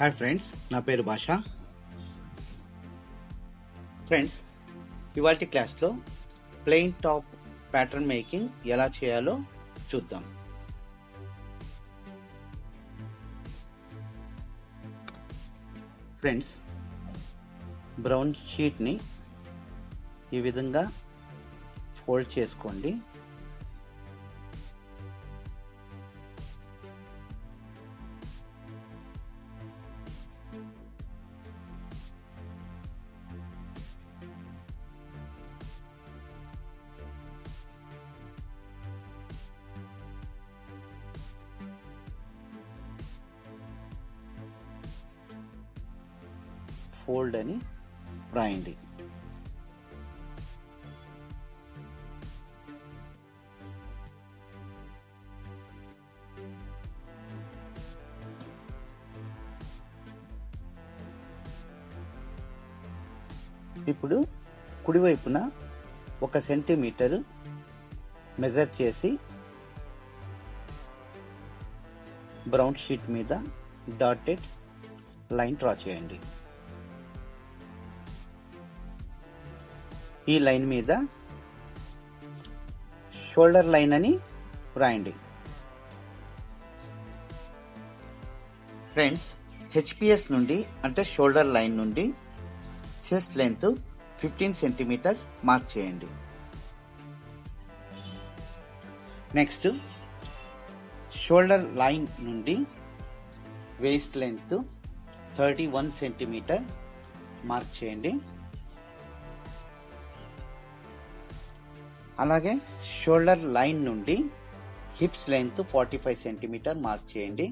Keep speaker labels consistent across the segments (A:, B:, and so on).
A: hi friends నా పేరు భాష ఫ్రెండ్స్ ఇవాళ క్లాస్లో ప్లెయిన్ టాప్ ప్యాటర్న్ మేకింగ్ ఎలా చేయాలో చూద్దాం ఫ్రెండ్స్ బ్రౌన్ షీట్ని ఈ విధంగా ఫోల్డ్ చేసుకోండి ఫోల్డ్ అని రాయండి ఇప్పుడు కుడివైపున ఒక సెంటీమీటర్ మెజర్ చేసి బ్రౌన్ షీట్ మీద డాటెడ్ లైన్ డ్రా చేయండి ఈ లైన్ మీద షోల్డర్ లైన్ అని వ్రాయండి ఫ్రెండ్స్ హెచ్పిఎస్ నుండి అంటే షోల్డర్ లైన్ నుండి chest length fifteen centimetre mark చేయండి నెక్స్ట్ షోల్డర్ లైన్ నుండి waist length thirty one centimetre mark చేయండి అలాగే షోల్డర్ లైన్ నుండి hips length forty five centimetre mark చేయండి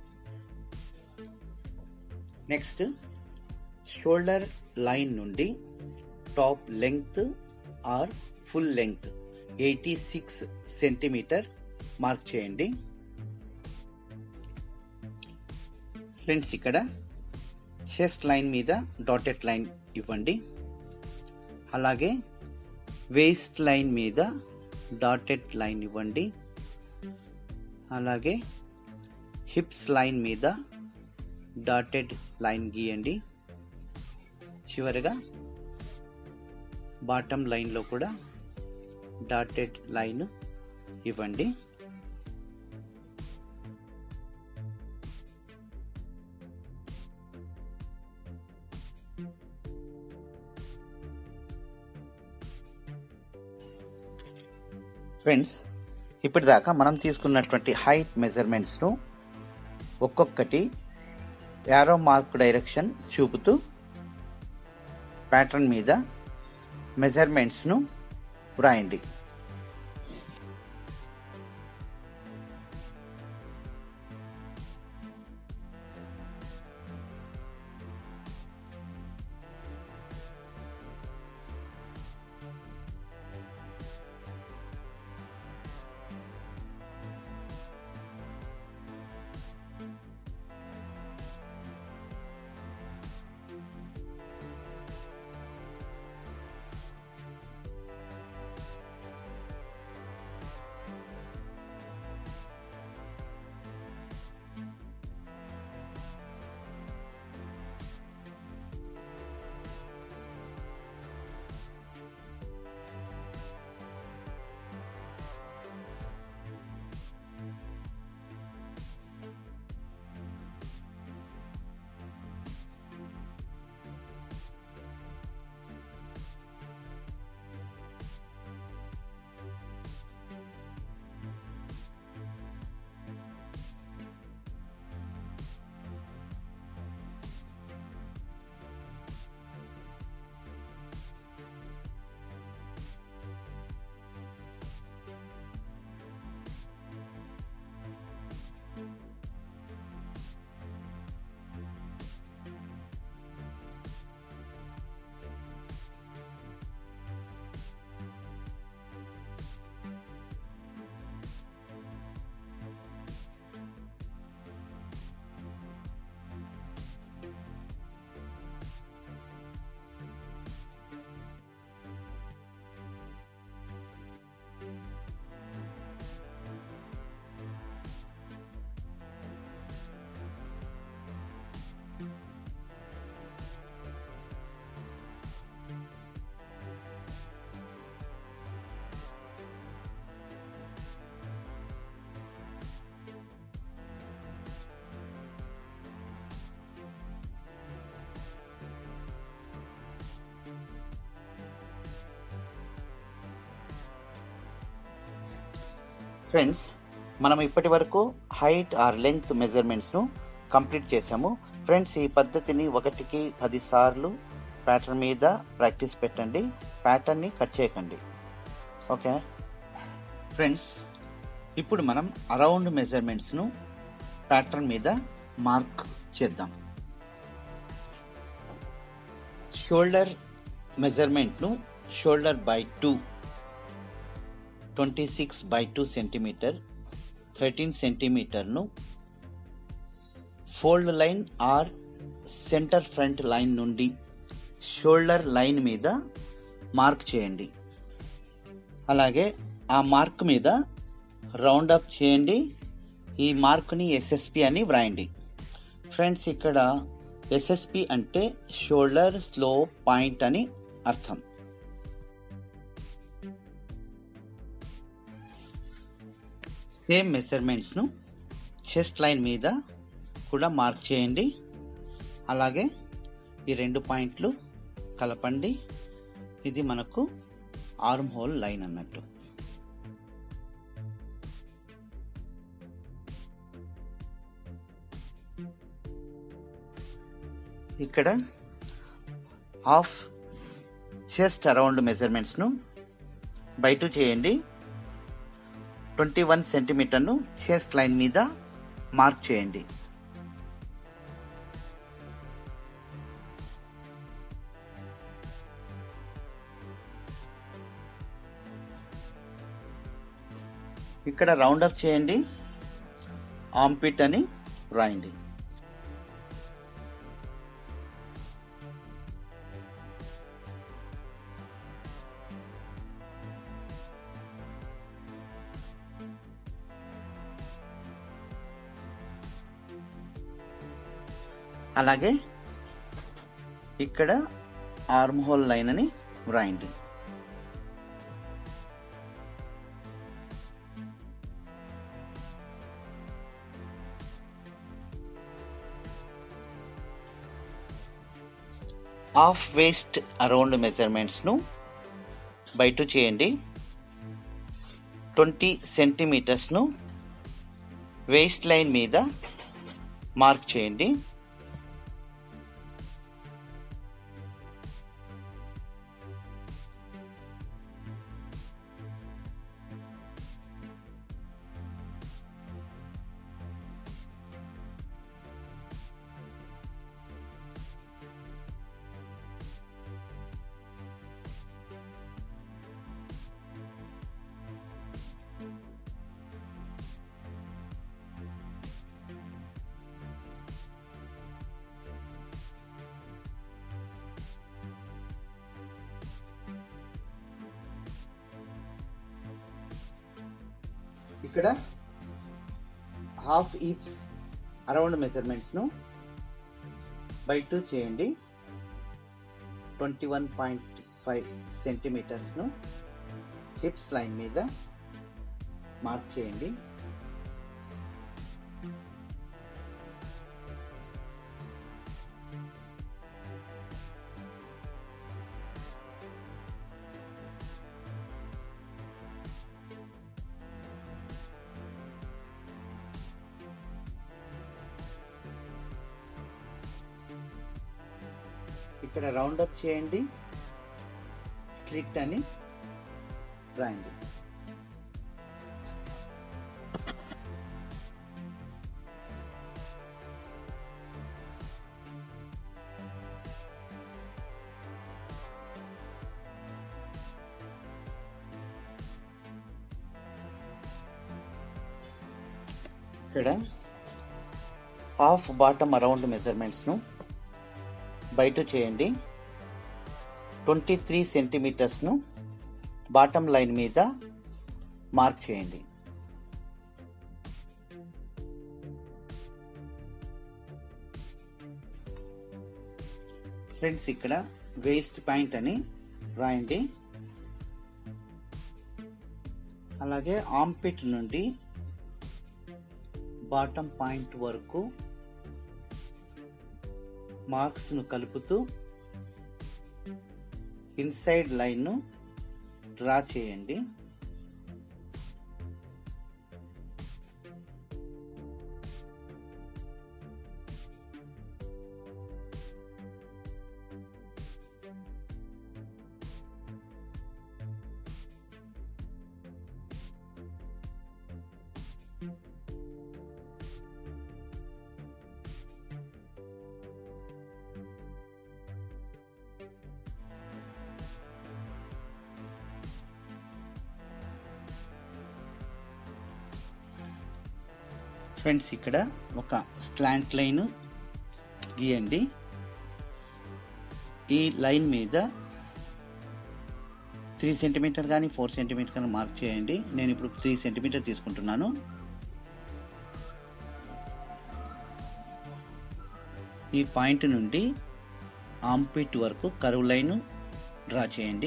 A: నెక్స్ట్ షోల్డర్ లైన్ నుండి top length or full length eighty six centimetre mark చేయండి friends ఇక్కడ chest line మీద dotted line ఇవ్వండి అలాగే వేస్ట్ లైన్ మీద డాటెడ్ లైన్ ఇవ్వండి అలాగే హిప్స్ లైన్ మీద డాటెడ్ లైన్ గీయండి చివరిగా బాటమ్ లైన్లో కూడా డాటెడ్ లైన్ ఇవ్వండి ఫ్రెండ్స్ ఇప్పటిదాకా మనం తీసుకున్నటువంటి హైట్ మెజర్మెంట్స్ను ఒక్కొక్కటి యారో మార్క్ డైరెక్షన్ చూపుతూ ప్యాటర్న్ మీద మెజర్మెంట్స్ను వ్రాయండి ఫ్రెండ్స్ మనం ఇప్పటి వరకు హైట్ ఆర్ లెంగ్త్ మెజర్మెంట్స్ను కంప్లీట్ చేసాము ఫ్రెండ్స్ ఈ పద్ధతిని ఒకటికి పది సార్లు ప్యాటర్న్ మీద ప్రాక్టీస్ పెట్టండి ప్యాటర్న్ని కట్ చేయకండి ఓకే ఫ్రెండ్స్ ఇప్పుడు మనం అరౌండ్ మెజర్మెంట్స్ను ప్యాటర్న్ మీద మార్క్ చేద్దాం షోల్డర్ మెజర్మెంట్ను shoulder by two twenty six by two centimetre thirteen సెంటీమీటర్ను fold line or centre front line నుండి షోల్డర్ లైన్ మీద మార్క్ చేయండి అలాగే ఆ మార్క్ మీద రౌండ్ అప్ చేయండి ఈ మార్క్ని ఎస్ఎస్పి అని వ్రాయండి ఫ్రెండ్స్ ఇక్కడ ఎస్ఎస్పి అంటే షోల్డర్ స్లో పాయింట్ అని అర్థం సేమ్ మెజర్మెంట్స్ను చెస్ట్ లైన్ మీద కూడా మార్క్ చేయండి అలాగే ఈ రెండు పాయింట్లు కలపండి ఇది మనకు ఆర్మ్ హోల్ లైన్ అన్నట్టు ఇక్కడ హాఫ్ చెస్ట్ అరౌండ్ మెజర్మెంట్స్ను బయట చేయండి ట్వంటీ వన్ సెంటీమీటర్ను చెస్ట్ లైన్ మీద మార్క్ చేయండి ఇక్కడ రౌండ్ అప్ చేయండి ఆంపిట్ అని రాయండి అలాగే ఇక్కడ ఆర్మ్ హోల్ లైన్ అని వ్రాయండి హాఫ్ వేస్ట్ అరౌండ్ మెజర్మెంట్స్ను బయట చేయండి ట్వంటీ సెంటీమీటర్స్ను వేస్ట్ లైన్ మీద మార్క్ చేయండి ఇక్కడ హాఫ్ ఈప్స్ అరౌండ్ మెజర్మెంట్స్ను బై టూ చేయండి ట్వంటీ వన్ పాయింట్ ఫైవ్ సెంటీమీటర్స్ను హిప్స్ లైన్ మీద మార్క్ చేయండి ఇక్కడ రౌండ్ అప్ చేయండి స్లిట్ అని రాయండి ఇక్కడ హాఫ్ బాటమ్ అరౌండ్ మెజర్మెంట్స్ను బయట చేయండి ట్వంటీ త్రీ సెంటీమీటర్స్ను బాటమ్ లైన్ మీద మార్క్ చేయండి ఫ్రెండ్స్ ఇక్కడ వేస్ట్ పాయింట్ అని రాయండి అలాగే ఆంపిట్ నుండి బాటమ్ పాయింట్ వరకు మార్క్స్ను కలుపుతూ ఇన్సైడ్ లైన్ను డ్రా చేయండి ఫ్రెండ్స్ ఇక్కడ ఒక స్లాంట్ లైన్ గీయండి ఈ లైన్ మీద త్రీ సెంటీమీటర్ కానీ ఫోర్ సెంటీమీటర్ కానీ మార్క్ చేయండి నేను ఇప్పుడు త్రీ సెంటీమీటర్ తీసుకుంటున్నాను ఈ పాయింట్ నుండి ఆంపిట్ వరకు కరువు లైన్ డ్రా చేయండి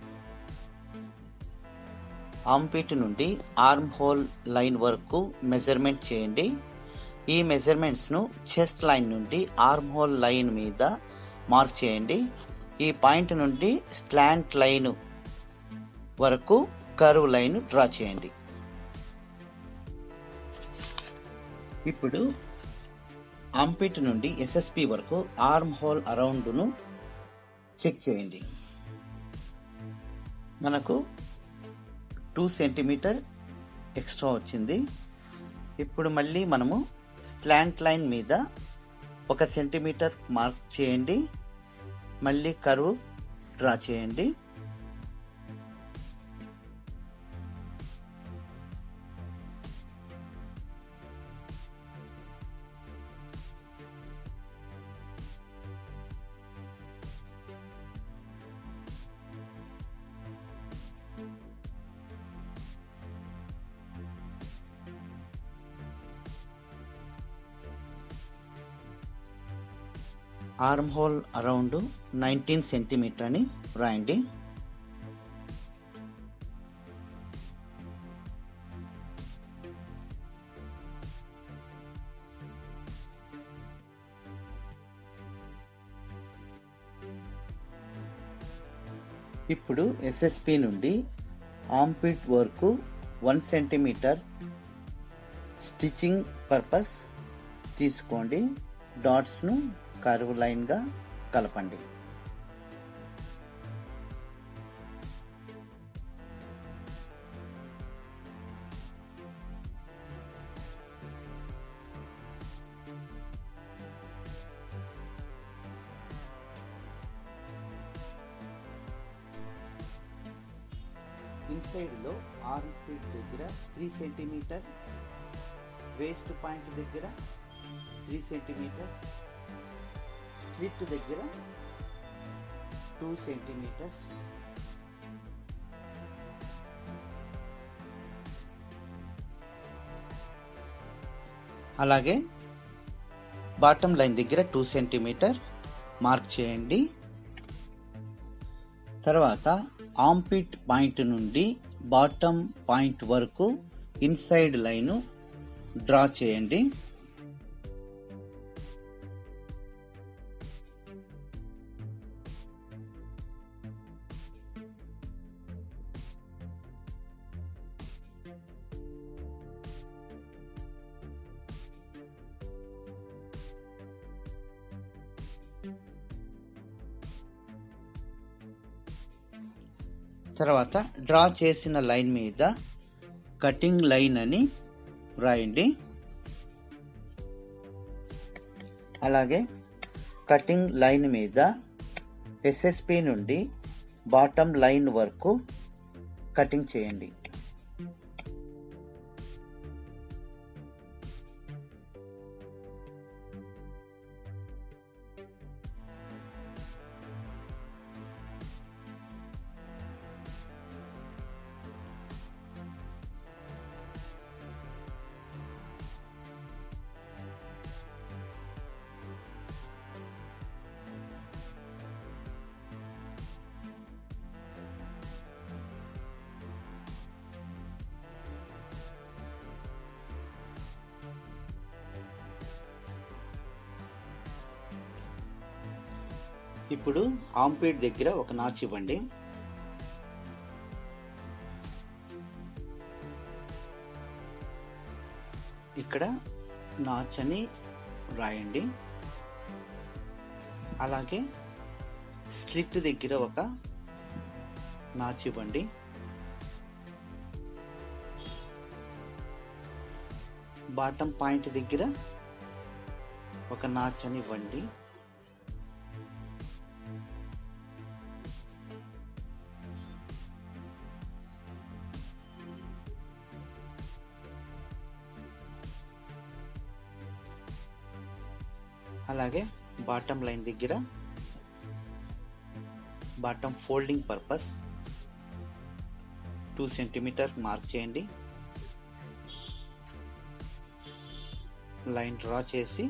A: ఆంపిట్ నుండి ఆర్మ్ హోల్ లైన్ వరకు మెజర్మెంట్ చేయండి ఈ మెజర్మెంట్స్ను చెస్ట్ లైన్ నుండి ఆర్మ్ హోల్ లైన్ మీద మార్క్ చేయండి ఈ పాయింట్ నుండి స్లాంట్ లైన్ వరకు కర్వ్ లైన్ డ్రా చేయండి ఇప్పుడు ఆంపిట్ నుండి ఎస్ఎస్పి వరకు ఆర్మ్ హోల్ అరౌండ్ను చెక్ చేయండి మనకు టూ సెంటీమీటర్ ఎక్స్ట్రా వచ్చింది ఇప్పుడు మళ్ళీ మనము స్లాంట్ లైన్ మీద ఒక సెంటీమీటర్ మార్క్ చేయండి మళ్ళీ కరువు డ్రా చేయండి arm hole around nineteen centimetre అని రాయండి ఇప్పుడు ఎస్ఎస్పి నుండి ఆంపిట్ వరకు వన్ సెంటీమీటర్ స్టిచ్చింగ్ పర్పస్ తీసుకోండి డాట్స్ను కరువు లైన్గా కలపండి ఇన్సైడ్లో ఆర్మ్ ఫీట్ దగ్గర త్రీ సెంటీమీటర్ వేస్ట్ పాయింట్ దగ్గర త్రీ సెంటీమీటర్స్ స్లిట్ దగ్గర టూ సెంటీమీటర్స్ అలాగే బాటమ్ లైన్ దగ్గర టూ సెంటీమీటర్ మార్క్ చేయండి తర్వాత ఆంపిట్ పాయింట్ నుండి బాటమ్ పాయింట్ వరకు ఇన్సైడ్ లైను డ్రా చేయండి తర్వాత డ్రా చేసిన లైన్ మీద కటింగ్ లైన్ అని వ్రాయండి అలాగే కటింగ్ లైన్ మీద ఎస్ఎస్పి నుండి బాటమ్ లైన్ వరకు కటింగ్ చేయండి ఇప్పుడు ఆంపేట్ దగ్గర ఒక నాచ్ ఇవ్వండి ఇక్కడ నాచ్ అని రాయండి అలాగే స్లిట్ దగ్గర ఒక నాచ్ ఇవ్వండి బాటమ్ పాయింట్ దగ్గర ఒక నాచ్ అని ఇవ్వండి అలాగే బాటమ్ లైన్ దగ్గర bottom folding purpose two centimetre mark చేయండి లైన్ డ్రా చేసి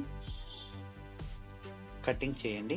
A: కటింగ్ చేయండి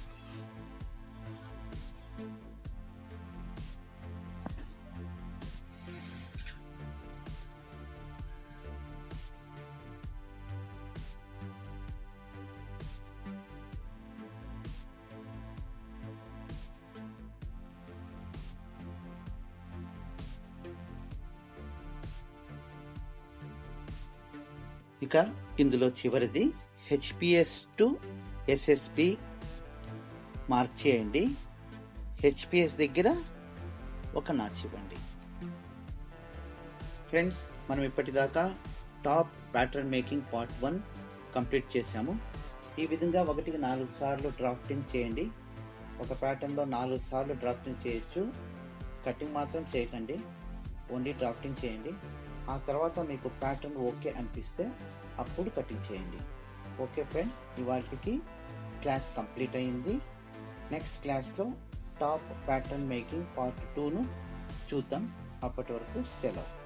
A: ఇక ఇందులో చివరిది హెచ్పిఎస్ టు ఎస్ఎస్పి మార్క్ చేయండి హెచ్పిఎస్ దగ్గర ఒక నాచ్ ఇవ్వండి ఫ్రెండ్స్ మనం ఇప్పటిదాకా top pattern making part one complete చేసాము ఈ విధంగా ఒకటికి నాలుగు సార్లు డ్రాఫ్టింగ్ చేయండి ఒక ప్యాటర్న్లో నాలుగు సార్లు డ్రాఫ్టింగ్ చేయొచ్చు కటింగ్ మాత్రం చేయకండి ఓన్లీ డ్రాఫ్టింగ్ చేయండి ఆ తర్వాత మీకు ప్యాటర్న్ ఓకే అనిపిస్తే అప్పుడు కటింగ్ చేయండి ఓకే ఫ్రెండ్స్ ఇవాళకి క్లాస్ కంప్లీట్ అయింది నెక్స్ట్ క్లాస్లో టాప్ ప్యాటర్న్ మేకింగ్ పార్ట్ టూను చూద్దాం అప్పటి వరకు సెలవు